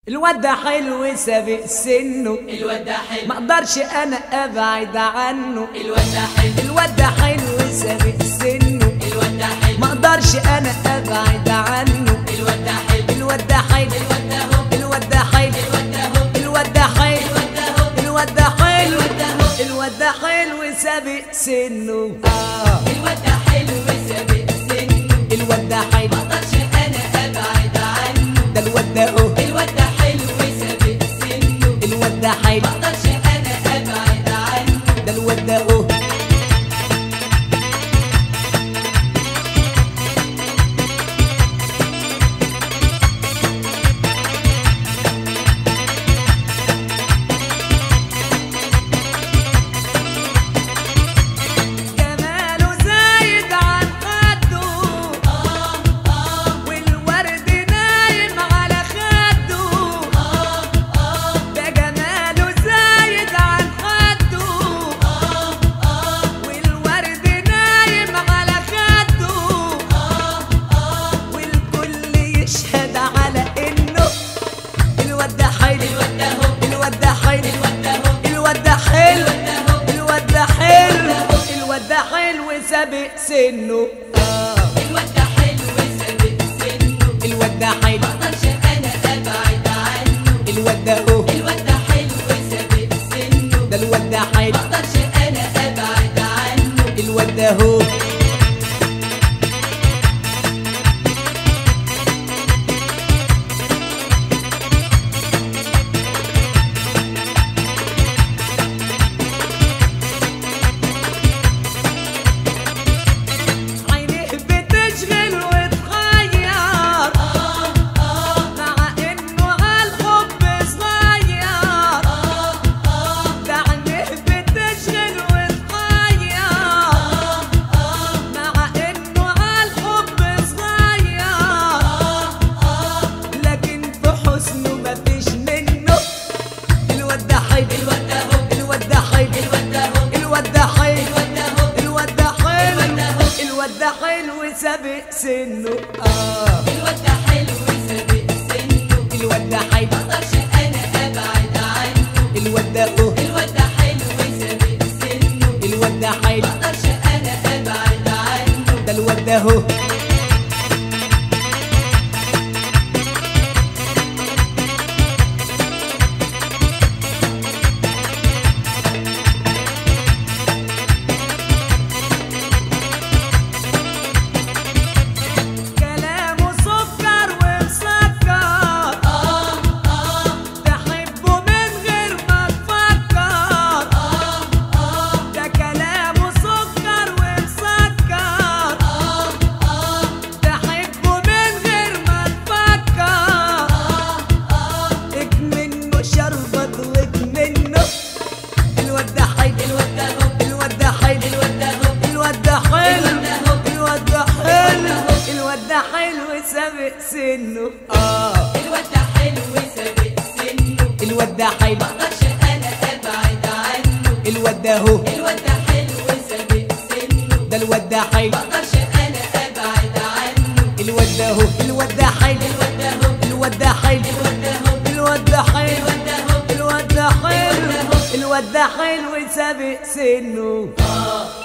الواد ده حلو سابق سنه الواد ده حلو ما اقدرش انا ابعد عنه الواد ده حلو الواد ده حلو سابق سنه الواد ده حلو ما اقدرش انا ابعد عنه الواد ده حلو الواد ده حلو الواد ده هو الواد ده حلو الواد ده هو الواد ده حلو الواد ده هو الواد ده حلو الواد ده حلو سابق سنه آه الواد ده حلو سابق سنه الواد ده حلو ما اقدرش انا ابعد عنه ده الواد ده هو الواد ده حلو سابق سنه الواد ده حلو ما اقدرش انا ابعد عنه ده الواد ده هو جماله زايد عن خده اه اه والورد نايم على خده اه اه ده جماله زايد عن خده اه اه والورد نايم على خده اه اه والكل يشهد على انه الواد ده حلو الواد ده هو الواد ده حلو الواد ده هو الواد ده حلو الواد ده حلو الواد ده حلو سابق سنه آه الواد ده حلو سابق سنه الواد ده حلو ما اقدرش انا ابعد عنه الواد ده هو الواد ده حلو سابق سنه ده الواد ده حلو ما اقدرش انا ابعد عنه الواد ده هو عينيه بتشغل وتغير اه اه مع انه عالحب صغير اه اه ده عينيه بتشغل وتغير اه اه مع انه عالحب صغير اه اه لكن في حسنه مفيش منه الواد ده حلو الواد ده هو الواد ده حلو الواد ده هو الواد ده حلو الواد ده هو الواد ده حلو الواد ده حلو سابق سنه اه الواد ده حلو سابق سنه الواد ده حلو ما اقدرش انا ابعد عنه الواد ده هو الواد ده حلو سابق سنه الواد ده حلو ما اقدرش انا ابعد عنه ده الواد ده هو كلامه سكر ومسكر اه اه تحبه من غير ما تفكر اه اه ده كلامه سكر ومسكر اه اه تحبه من غير ما تفكر اه اه اكمنه شربت واكمنه الواد ده حلو الواد ده هو الواد ده حلو الواد ده هو الواد ده حلو الواد ده حلو الواد ده حلو سابق سنه اه الواد ده حلو سابق سنه الواد ده حلو ما اقدرش انا ابعد عنه الواد ده هو الواد ده حلو سابق سنه ده الواد ده حلو ما اقدرش انا ابعد عنه الواد ده هو الواد ده حلو الواد ده هو الواد ده حلو الواد ده هو الواد ده حلو الواد ده هو الواد ده حلو الواد ده حلو سابق سنه اه